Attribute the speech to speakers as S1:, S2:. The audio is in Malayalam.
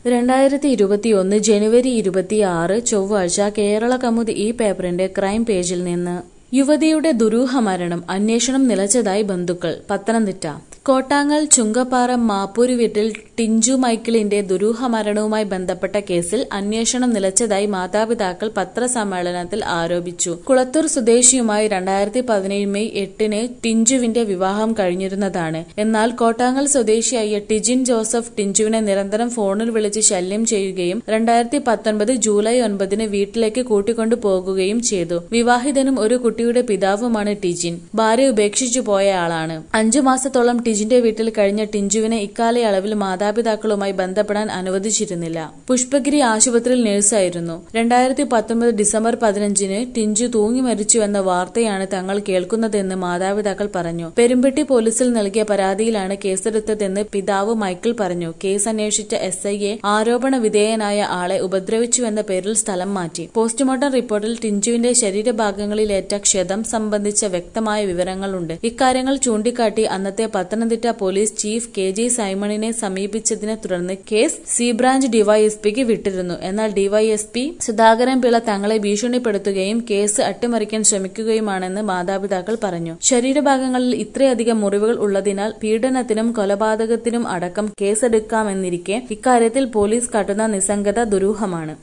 S1: രണ്ടായിരത്തി ഇരുപത്തിയൊന്ന് ജനുവരി ഇരുപത്തിയാറ് ചൊവ്വാഴ്ച കേരള കൗമുദി ഈ പേപ്പറിന്റെ ക്രൈം പേജിൽ നിന്ന് യുവതിയുടെ ദുരൂഹ മരണം അന്വേഷണം നിലച്ചതായി ബന്ധുക്കൾ പത്തനംതിട്ട കോട്ടാങ്ങൽ ചുങ്കപ്പാറ മാപ്പൂരി വീട്ടിൽ ടിഞ്ചു മൈക്കിളിന്റെ ദുരൂഹ മരണവുമായി ബന്ധപ്പെട്ട കേസിൽ അന്വേഷണം നിലച്ചതായി മാതാപിതാക്കൾ പത്രസമ്മേളനത്തിൽ ആരോപിച്ചു കുളത്തൂർ സ്വദേശിയുമായി രണ്ടായിരത്തി പതിനേഴ് മെയ് എട്ടിന് ടിഞ്ചുവിന്റെ വിവാഹം കഴിഞ്ഞിരുന്നതാണ് എന്നാൽ കോട്ടാങ്ങൽ സ്വദേശിയായ ടിജിൻ ജോസഫ് ടിഞ്ചുവിനെ നിരന്തരം ഫോണിൽ വിളിച്ച് ശല്യം ചെയ്യുകയും രണ്ടായിരത്തി പത്തൊൻപത് ജൂലൈ ഒൻപതിന് വീട്ടിലേക്ക് കൂട്ടിക്കൊണ്ടു പോകുകയും ചെയ്തു വിവാഹിതനും ഒരു കുട്ടിയുടെ പിതാവുമാണ് ടിജിൻ ഭാര്യ ഉപേക്ഷിച്ചു പോയ ആളാണ് അഞ്ചു മാസത്തോളം ടിജിന്റെ വീട്ടിൽ കഴിഞ്ഞ ടിഞ്ചുവിനെ ഇക്കാലയളവിൽ മാതാപിതാക്കളുമായി ബന്ധപ്പെടാൻ അനുവദിച്ചിരുന്നില്ല പുഷ്പഗിരി ആശുപത്രിയിൽ നഴ്സായിരുന്നു രണ്ടായിരത്തി പത്തൊമ്പത് ഡിസംബർ പതിനഞ്ചിന് ടിഞ്ചു തൂങ്ങി മരിച്ചു എന്ന വാർത്തയാണ് തങ്ങൾ കേൾക്കുന്നതെന്ന് മാതാപിതാക്കൾ പറഞ്ഞു പെരുമ്പെട്ടി പോലീസിൽ നൽകിയ പരാതിയിലാണ് കേസെടുത്തതെന്ന് പിതാവ് മൈക്കിൾ പറഞ്ഞു കേസ് അന്വേഷിച്ച എസ് ഐ എ ആരോപണ വിധേയനായ ആളെ ഉപദ്രവിച്ചുവെന്ന പേരിൽ സ്ഥലം മാറ്റി പോസ്റ്റ്മോർട്ടം റിപ്പോർട്ടിൽ ടിഞ്ചുവിന്റെ ശരീരഭാഗങ്ങളിലേറ്റ ക്ഷതം സംബന്ധിച്ച വ്യക്തമായ വിവരങ്ങളുണ്ട് ഇക്കാര്യങ്ങൾ ചൂണ്ടിക്കാട്ടി അന്നത്തെ Pathanamthitta police chief K G സൈമണിനെ സമീപിച്ചതിനെ തുടർന്ന് കേസ് സി ബ്രാഞ്ച് ഡിവൈഎസ്പിക്ക് വിട്ടിരുന്നു എന്നാൽ ഡിവൈഎസ്പി സുധാകരൻ പിള്ള തങ്ങളെ ഭീഷണിപ്പെടുത്തുകയും കേസ് അട്ടിമറിക്കാൻ ശ്രമിക്കുകയുമാണെന്ന് മാതാപിതാക്കൾ പറഞ്ഞു ശരീരഭാഗങ്ങളിൽ ഇത്രയധികം മുറിവുകൾ ഉള്ളതിനാൽ പീഡനത്തിനും കൊലപാതകത്തിനും അടക്കം കേസെടുക്കാമെന്നിരിക്കെ ഇക്കാര്യത്തിൽ പോലീസ് കാട്ടുന്ന നിസ്സംഗത ദുരൂഹമാണ്